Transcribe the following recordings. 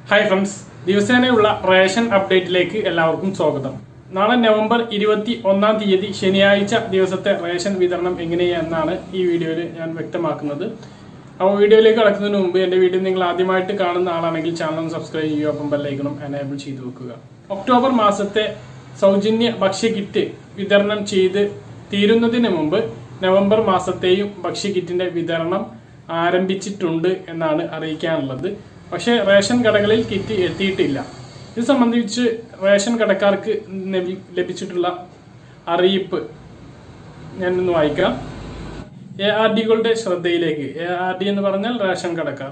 hi friends ദിവസേനയുള്ള ration അപ്ഡേറ്റിലേക്ക് എല്ലാവർക്കും സ്വാഗതം നാളെ നവംബർ ഇരുപത്തി ഒന്നാം തീയതി ശനിയാഴ്ച ദിവസത്തെ റേഷൻ വിതരണം എങ്ങനെയെന്നാണ് ഈ വീഡിയോയിൽ ഞാൻ വ്യക്തമാക്കുന്നത് അപ്പോൾ വീഡിയോയിലേക്ക് കടക്കുന്നതിന് മുമ്പ് എൻ്റെ വീഡിയോ നിങ്ങൾ ആദ്യമായിട്ട് കാണുന്ന ആളാണെങ്കിൽ ചാനൽ ഒന്ന് സബ്സ്ക്രൈബ് ചെയ്യുക ഒപ്പം ബെല്ലൈക്കണം എനേബിൾ ചെയ്ത് വെക്കുക ഒക്ടോബർ മാസത്തെ സൗജന്യ ഭക്ഷ്യ കിറ്റ് വിതരണം ചെയ്ത് തീരുന്നതിന് മുമ്പ് നവംബർ മാസത്തെയും ഭക്ഷ്യ കിറ്റിന്റെ വിതരണം ആരംഭിച്ചിട്ടുണ്ട് എന്നാണ് അറിയിക്കാനുള്ളത് പക്ഷേ റേഷൻ കടകളിൽ കിറ്റ് എത്തിയിട്ടില്ല ഇത് സംബന്ധിച്ച് റേഷൻ കടക്കാർക്ക് ലഭി- ലഭിച്ചിട്ടുള്ള അറിയിപ്പ് ഞാനൊന്ന് വായിക്കാം എ ആർ ഡികളുടെ ശ്രദ്ധയിലേക്ക് എ ആർ ഡി എന്ന് പറഞ്ഞാൽ റേഷൻ കടക്കാർ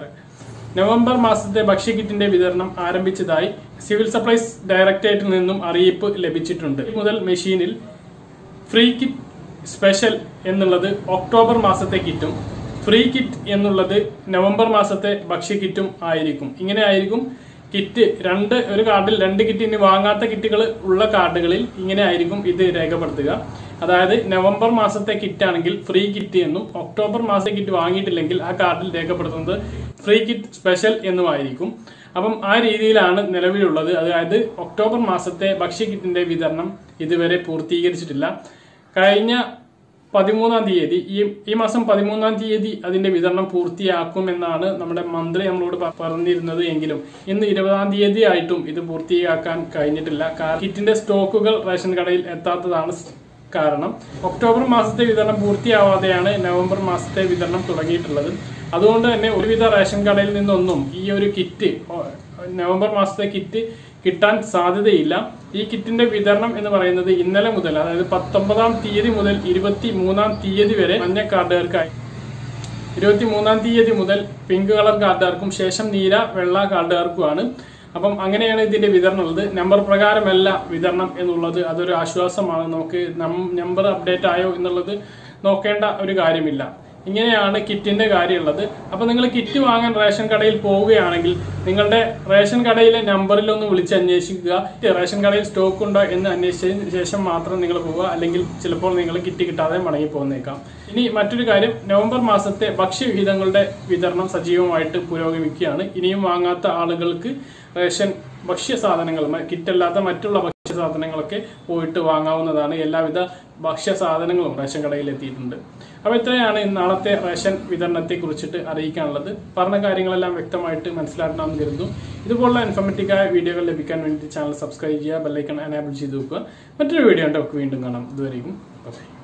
നവംബർ മാസത്തെ ഭക്ഷ്യക്കിറ്റിന്റെ വിതരണം ആരംഭിച്ചതായി സിവിൽ സപ്ലൈസ് ഡയറക്ടറേറ്റിൽ നിന്നും അറിയിപ്പ് ലഭിച്ചിട്ടുണ്ട് ഇനി മുതൽ മെഷീനിൽ ഫ്രീ കിറ്റ് സ്പെഷ്യൽ എന്നുള്ളത് ഒക്ടോബർ മാസത്തെ കിറ്റും ഫ്രീ കിറ്റ് എന്നുള്ളത് നവംബർ മാസത്തെ ഭക്ഷ്യ കിറ്റും ആയിരിക്കും ഇങ്ങനെ ആയിരിക്കും കിറ്റ് രണ്ട് ഒരു കാർഡിൽ രണ്ട് കിറ്റ് ഇനി വാങ്ങാത്ത കിറ്റുകൾ ഉള്ള കാർഡുകളിൽ ഇങ്ങനെ ആയിരിക്കും ഇത് രേഖപ്പെടുത്തുക അതായത് നവംബർ മാസത്തെ കിറ്റ് ആണെങ്കിൽ ഫ്രീ കിറ്റ് എന്നും ഒക്ടോബർ മാസത്തെ കിറ്റ് വാങ്ങിയിട്ടില്ലെങ്കിൽ ആ കാർഡിൽ രേഖപ്പെടുത്തുന്നത് ഫ്രീ കിറ്റ് സ്പെഷ്യൽ എന്നുമായിരിക്കും അപ്പം ആ രീതിയിലാണ് നിലവിലുള്ളത് അതായത് ഒക്ടോബർ മാസത്തെ ഭക്ഷ്യ കിറ്റിന്റെ വിതരണം ഇതുവരെ പൂർത്തീകരിച്ചിട്ടില്ല കഴിഞ്ഞ പതിമൂന്നാം തീയതി ഈ ഈ മാസം പതിമൂന്നാം തീയതി അതിന്റെ വിതരണം പൂർത്തിയാക്കുമെന്നാണ് നമ്മുടെ മന്ത്രി നമ്മളോട് പ- പറഞ്ഞിരുന്നത് എങ്കിലും ഇന്ന് ഇരുപതാം തീയതി ആയിട്ടും ഇത് പൂർത്തിയാക്കാൻ കഴിഞ്ഞിട്ടില്ല കാരണം കിറ്റിന്റെ സ്റ്റോക്കുകൾ റേഷൻ കടയിൽ എത്താത്തതാണ് സ് കാരണം ഒക്ടോബർ മാസത്തെ വിതരണം പൂർത്തിയാവാതെയാണ് നവംബർ മാസത്തെ വിതരണം തുടങ്ങിയിട്ടുള്ളത് അതുകൊണ്ട് തന്നെ ഒരുവിധ റേഷൻ കടയിൽ നിന്നൊന്നും ഈ ഒരു കിറ്റ് ഓ- നവംബർ മാസത്തെ കിറ്റ് കിട്ടാൻ സാധ്യതയില്ല ഈ കിറ്റിന്റെ വിതരണം എന്ന് പറയുന്നത് ഇന്നലെ മുതൽ അതായത് പത്തൊമ്പതാം തീയതി മുതൽ ഇരുപത്തി മൂന്നാം തീയതി വരെ മഞ്ഞ കാർഡുകാർക്കായി ഇരുപത്തി മൂന്നാം തീയതി മുതൽ പിങ്ക് കളർ കാർഡുകാർക്കും ശേഷം നീല വെള്ള കാർഡുകാർക്കുമാണ് അപ്പം അങ്ങനെയാണ് ഇതിന്റെ വിതരണം ഉള്ളത് നമ്പർ പ്രകാരമല്ല വിതരണം എന്നുള്ളത് അതൊരു ആശ്വാസമാണ് നമുക്ക് നമ്പർ അപ്ഡേറ്റ് ആയോ എന്നുള്ളത് നോക്കേണ്ട ഒരു കാര്യമില്ല ഇങ്ങനെയാണ് കിറ്റിന്റെ കാര്യമുള്ളത് അപ്പൊ നിങ്ങൾ കിറ്റ് വാങ്ങാൻ റേഷൻ കടയിൽ പോവുകയാണെങ്കിൽ നിങ്ങളുടെ റേഷൻ കടയിലെ നമ്പറിൽ ഒന്ന് വിളിച്ച് അന്വേഷിക്കുക റേഷൻ കടയിൽ സ്റ്റോക്ക് ഉണ്ടോ എന്ന് അന്വേഷിച്ചതിന് ശേഷം മാത്രം നിങ്ങൾ പോവുക അല്ലെങ്കിൽ ചിലപ്പോൾ നിങ്ങൾ കിറ്റ് കിട്ടാതെ മടങ്ങി പോകുന്നേക്കാം ഇനി മറ്റൊരു കാര്യം നവംബർ മാസത്തെ ഭക്ഷ്യവിഹിതങ്ങളുടെ വിതരണം സജീവമായിട്ട് പുരോഗമിക്കുകയാണ് ഇനിയും വാങ്ങാത്ത ആളുകൾക്ക് റേഷൻ ഭക്ഷ്യ സാധനങ്ങൾ മ- കിറ്റല്ലാത്ത മറ്റുള്ള ഭക്ഷ്യ സാധനങ്ങളൊക്കെ പോയിട്ട് വാങ്ങാവുന്നതാണ് എല്ലാവിധ ഭക്ഷ്യ സാധനങ്ങളും റേഷൻ കടയിൽ എത്തിയിട്ടുണ്ട് അപ്പോൾ ഇത്രയാണ് ഇന്ന് നാളത്തെ റേഷൻ വിതരണത്തെ കുറിച്ചിട്ട് അറിയിക്കാനുള്ളത് പറഞ്ഞ കാര്യങ്ങളെല്ലാം വ്യക്തമായിട്ട് മനസ്സിലാക്കണമെന്ന് കരുതുന്നു ഇതുപോലുള്ള ഇൻഫോർമേറ്റീവായ വീഡിയോകൾ ലഭിക്കാൻ വേണ്ടി ചാനൽ സബ്സ്ക്രൈബ് ചെയ്യുക ബെല്ലൈക്കൺ എനേബിൾ ചെയ്ത് വെക്കുക മറ്റൊരു വീഡിയോ ഉണ്ട് നമുക്ക് വീണ്ടും കാണാം ഇതുവരെയും ബൈ